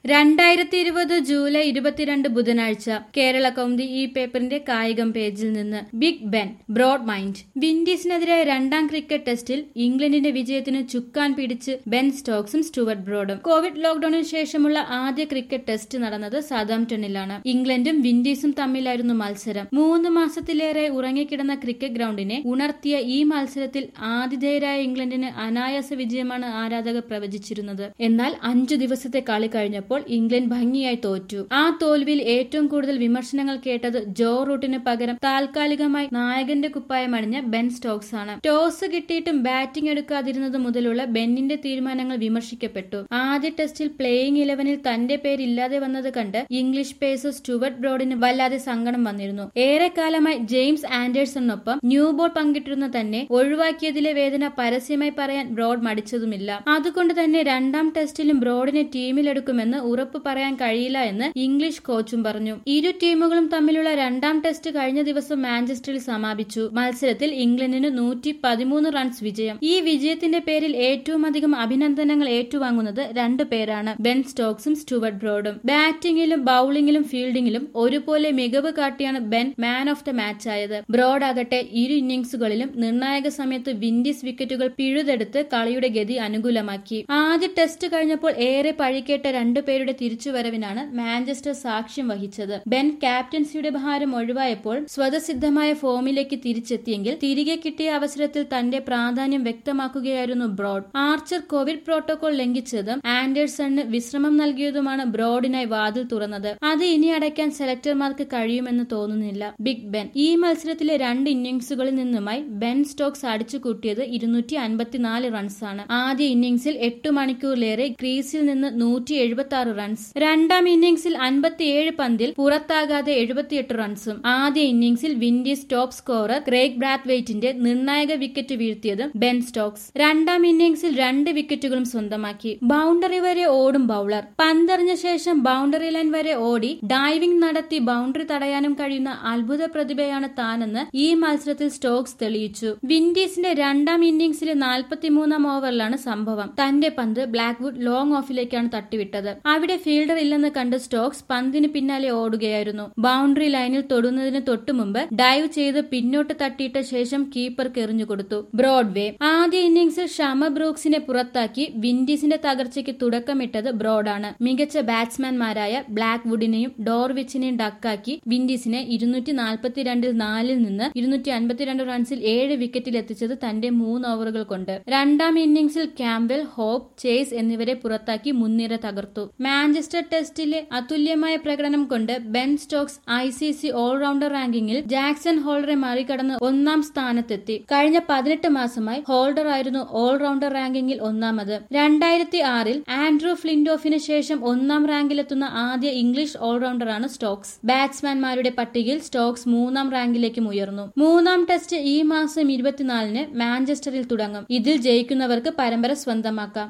രണ്ടായിരത്തി ഇരുപത് ജൂലൈ ഇരുപത്തിരണ്ട് ബുധനാഴ്ച കേരള കൗമുദി ഈ പേപ്പറിന്റെ കായികം പേജിൽ നിന്ന് ബിഗ് ബെൻ ബ്രോഡ് മൈൻഡ് വിൻഡീസിനെതിരായ രണ്ടാം ക്രിക്കറ്റ് ടെസ്റ്റിൽ ഇംഗ്ലണ്ടിന്റെ വിജയത്തിന് ചുക്കാൻ പിടിച്ച് ബെൻ സ്റ്റോക്സും സ്റ്റുവർട്ട് ബ്രോഡും കോവിഡ് ലോക്ഡൌണിന് ശേഷമുള്ള ആദ്യ ക്രിക്കറ്റ് ടെസ്റ്റ് നടന്നത് സതാംപ്ടണിലാണ് ഇംഗ്ലണ്ടും വിൻഡീസും തമ്മിലായിരുന്നു മത്സരം മൂന്ന് മാസത്തിലേറെ ഉറങ്ങിക്കിടന്ന ക്രിക്കറ്റ് ഗ്രൗണ്ടിനെ ഉണർത്തിയ ഈ മത്സരത്തിൽ ആതിഥേയരായ ഇംഗ്ലണ്ടിന് അനായാസ വിജയമാണ് ആരാധകർ പ്രവചിച്ചിരുന്നത് എന്നാൽ അഞ്ചു ദിവസത്തെ കളി കഴിഞ്ഞപ്പോൾ ഇംഗ്ലണ്ട് ഭംഗിയായി തോറ്റു ആ തോൽവിയിൽ ഏറ്റവും കൂടുതൽ വിമർശനങ്ങൾ കേട്ടത് ജോ റൂട്ടിന് പകരം താൽക്കാലികമായി നായകന്റെ കുപ്പായം അണിഞ്ഞ ബെൻ സ്റ്റോക്സ് ആണ് ടോസ് കിട്ടിയിട്ടും ബാറ്റിംഗ് എടുക്കാതിരുന്നത് മുതലുള്ള ബെന്നിന്റെ തീരുമാനങ്ങൾ വിമർശിക്കപ്പെട്ടു ആദ്യ ടെസ്റ്റിൽ പ്ലേയിങ് ഇലവനിൽ തന്റെ പേരില്ലാതെ വന്നത് കണ്ട് ഇംഗ്ലീഷ് പേസർ സ്റ്റുവർട്ട് ബ്രോഡിന് വല്ലാതെ സങ്കടം വന്നിരുന്നു ഏറെക്കാലമായി ജെയിംസ് ആൻഡേഴ്സണിനൊപ്പം ന്യൂ ബോൾ പങ്കിട്ടിരുന്ന തന്നെ ഒഴിവാക്കിയതിലെ വേദന പരസ്യമായി പറയാൻ ബ്രോഡ് മടിച്ചതുമില്ല അതുകൊണ്ട് തന്നെ രണ്ടാം ടെസ്റ്റിലും ബ്രോഡിനെ ടീമിലെടുക്കുമെന്ന് ഉറപ്പ് പറയാൻ കഴിയില്ല എന്ന് ഇംഗ്ലീഷ് കോച്ചും പറഞ്ഞു ഇരു ടീമുകളും തമ്മിലുള്ള രണ്ടാം ടെസ്റ്റ് കഴിഞ്ഞ ദിവസം മാഞ്ചസ്റ്ററിൽ സമാപിച്ചു മത്സരത്തിൽ ഇംഗ്ലണ്ടിന് നൂറ്റി പതിമൂന്ന് റൺസ് വിജയം ഈ വിജയത്തിന്റെ പേരിൽ ഏറ്റവും അധികം അഭിനന്ദനങ്ങൾ ഏറ്റുവാങ്ങുന്നത് രണ്ടു പേരാണ് ബെൻ സ്റ്റോക്സും സ്റ്റുവർട്ട് ബ്രോഡും ബാറ്റിംഗിലും ബൌളിംഗിലും ഫീൽഡിംഗിലും ഒരുപോലെ മികവ് കാട്ടിയാണ് Ben man of the match ആയത് ബ്രോഡ് ആകട്ടെ ഇരു ഇന്നിംഗ്സുകളിലും നിർണായക സമയത്ത് വിൻഡീസ് വിക്കറ്റുകൾ പിഴുതെടുത്ത് കളിയുടെ ഗതി അനുകൂലമാക്കി ആദ്യ ടെസ്റ്റ് കഴിഞ്ഞപ്പോൾ ഏറെ പഴിക്കേട്ട രണ്ടുപേരുടെ തിരിച്ചുവരവിനാണ് മാഞ്ചസ്റ്റർ സാക്ഷ്യം വഹിച്ചത് ബെൻ ക്യാപ്റ്റൻസിയുടെ ഭാരം ഒഴിവായപ്പോൾ സ്വതസിദ്ധമായ ഫോമിലേക്ക് തിരിച്ചെത്തിയെങ്കിൽ തിരികെ കിട്ടിയ അവസരത്തിൽ തന്റെ പ്രാധാന്യം വ്യക്തമാക്കുകയായിരുന്നു ബ്രോഡ് ആർച്ചർ കോവിഡ് പ്രോട്ടോകോൾ ലംഘിച്ചതും ആൻഡേഴ്സണിന് വിശ്രമം നൽകിയതുമാണ് ബ്രോഡിനായി വാതിൽ തുറന്നത് അത് ഇനി അടയ്ക്കാൻ സെലക്ടർമാർക്ക് കഴിയുമെന്ന് തോന്നുന്നില്ല ബിഗ് ബെൻ ഈ മത്സരത്തിലെ രണ്ട് ഇന്നിംഗ്സുകളിൽ നിന്നുമായി ബെൻ സ്റ്റോക്സ് അടിച്ചുകൂട്ടിയത് ഇരുന്നൂറ്റി അൻപത്തിനാല് റൺസാണ് ആദ്യ ഇന്നിംഗ്സിൽ എട്ട് മണിക്കൂറിലേറെ ക്രീസിൽ നിന്ന് നൂറ്റി എഴുപത്തി ആറ് റൺസ് രണ്ടാം ഇന്നിംഗ്സിൽ അൻപത്തിയേഴ് പന്തിൽ പുറത്താകാതെ എഴുപത്തിയെട്ട് റൺസും ആദ്യ ഇന്നിംഗ്സിൽ വിൻഡീസ് ടോപ്പ് സ്കോറർ ക്രേഗ് ബ്രാത്ത്വെയ്റ്റിന്റെ നിർണായക വിക്കറ്റ് വീഴ്ത്തിയതും ബെൻ സ്റ്റോക്സ് രണ്ടാം ഇന്നിംഗ്സിൽ രണ്ട് വിക്കറ്റുകളും സ്വന്തമാക്കി ബൗണ്ടറി വരെ ഓടും ബൌളർ പന്തെറിഞ്ഞ ശേഷം ബൗണ്ടറി ലൈൻ വരെ ഓടി ഡൈവിംഗ് നടത്തി ബൗണ്ടറി തടയാനും കഴിയുന്ന അത്ഭുത പ്രതിഭയാണ് താനെന്ന് ഈ മത്സരത്തിൽ സ്റ്റോക്സ് തെളിയിച്ചു വിൻഡീസിന്റെ രണ്ടാം ഇന്നിംഗ്സിലെ നാൽപ്പത്തിമൂന്നാം ഓവറിലാണ് സംഭവം തന്റെ പന്ത് ബ്ലാക്ക്വുഡ് ലോങ് ഓഫിലേക്കാണ് തട്ടിവിട്ടത് അവിടെ ഫീൽഡർ ഇല്ലെന്ന് കണ്ട് സ്റ്റോക്സ് പന്തിന് പിന്നാലെ ഓടുകയായിരുന്നു ബൗണ്ടറി ലൈനിൽ തൊടുന്നതിന് തൊട്ടു മുമ്പ് ഡൈവ് ചെയ്ത് പിന്നോട്ട് തട്ടിയിട്ട ശേഷം കീപ്പർക്ക് എറിഞ്ഞുകൊടുത്തു ബ്രോഡ്വേ ആദ്യ ഇന്നിംഗ്സിൽ ഷമ ബ്രൂക്സിനെ പുറത്താക്കി വിൻഡീസിന്റെ തകർച്ചയ്ക്ക് തുടക്കമിട്ടത് ബ്രോഡാണ് മികച്ച ബാറ്റ്സ്മാൻമാരായ ബ്ലാക്ക് വുഡിനെയും ഡോർവിച്ചിനെയും ഡക്കാക്കി വിൻഡീസിനെ ഇരുന്നൂറ്റി നാൽപ്പത്തിരണ്ടിൽ നാലിൽ നിന്ന് ഇരുന്നൂറ്റി അൻപത്തിരണ്ട് റൺസിൽ ഏഴ് വിക്കറ്റിൽ എത്തിച്ചത് തന്റെ മൂന്ന് ഓവറുകൾ കൊണ്ട് രണ്ടാം ഇന്നിംഗ്സിൽ ക്യാമ്പൽ ഹോപ്പ് ചേസ് എന്നിവരെ പുറത്താക്കി മുൻനിര തകർത്തു മാഞ്ചസ്റ്റർ ടെസ്റ്റിലെ അതുല്യമായ പ്രകടനം കൊണ്ട് Ben Stokes I C C allrounder റാങ്കിങ്ങിൽ ജാക്സൺ ഹോൾഡറെ മറികടന്ന് ഒന്നാം സ്ഥാനത്തെത്തി കഴിഞ്ഞ പതിനെട്ട് മാസമായി ഹോൾഡർ ആയിരുന്നു ഓൾറൗണ്ടർ റാങ്കിങ്ങിൽ ഒന്നാമത് രണ്ടായിരത്തി ആറിൽ ആൻഡ്രൂ ഫ്ലിൻഡോഫിന് ശേഷം ഒന്നാം റാങ്കിലെത്തുന്ന ആദ്യ ഇംഗ്ലീഷ് ഓൾറൗണ്ടറാണ് സ്റ്റോക്സ് ബാറ്റ്സ്മാൻമാരുടെ പട്ടികയിൽ സ്റ്റോക്സ് മൂന്നാം റാങ്കിലേക്കും ഉയർന്നു മൂന്നാം ടെസ്റ്റ് ഈ മാസം ഇരുപത്തിനാലിന് മാഞ്ചസ്റ്ററിൽ തുടങ്ങും ഇതിൽ ജയിക്കുന്നവർക്ക് പരമ്പര സ്വന്തമാക്കാം